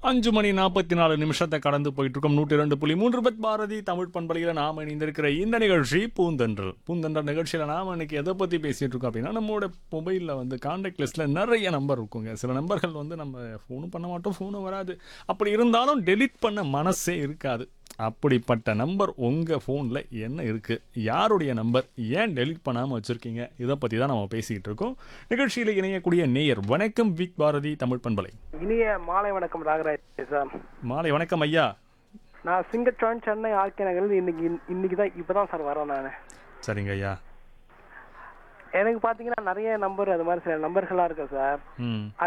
அஞ்சு மணி நாற்பத்தி நாலு நிமிஷத்தை கடந்து போயிட்டு இருக்கோம் நூற்றி ரெண்டு புள்ளி மூன்று பத் பாரதி தமிழ் பண்பலையில் நாம் இணைந்திருக்கிற இந்த நிகழ்ச்சி பூந்தென்றல் பூந்தென்றல் நிகழ்ச்சியில் நாம் இன்னைக்கு எதை பற்றி பேசிகிட்டு இருக்கோம் அப்படின்னா நம்மளோட மொபைலில் வந்து காண்டாக்ட் லிஸ்ட்டில் நிறைய நம்பர் இருக்குங்க சில நம்பர்கள் வந்து நம்ம ஃபோனும் பண்ண மாட்டோம் ஃபோனும் வராது அப்படி இருந்தாலும் டெலீட் பண்ண மனசே இருக்காது அப்படிப்பட்ட நம்பர் உங்கள் ஃபோனில் என்ன இருக்குது யாருடைய நம்பர் ஏன் டெலீட் பண்ணாமல் வச்சுருக்கீங்க இதை பற்றி தான் நம்ம பேசிக்கிட்டு இருக்கோம் நிகழ்ச்சியில் இணையக்கூடிய நேயர் வணக்கம் விக் பாரதி தமிழ் பண்பலை இனிய மாலை வணக்கம் ராகராஜ் சார் மாலை வணக்கம் ஐயா நான் சிங்கச்சோன் சென்னை ஆர்கே நகரில் இன்னைக்கு இன்னைக்கு தான் இப்போ தான் சார் வரேன் நான் சரிங்க ஐயா எனக்கு பார்த்தீங்கன்னா நிறைய நம்பர் அது மாதிரி சில நம்பர்கள்லாம் இருக்கு சார் ம்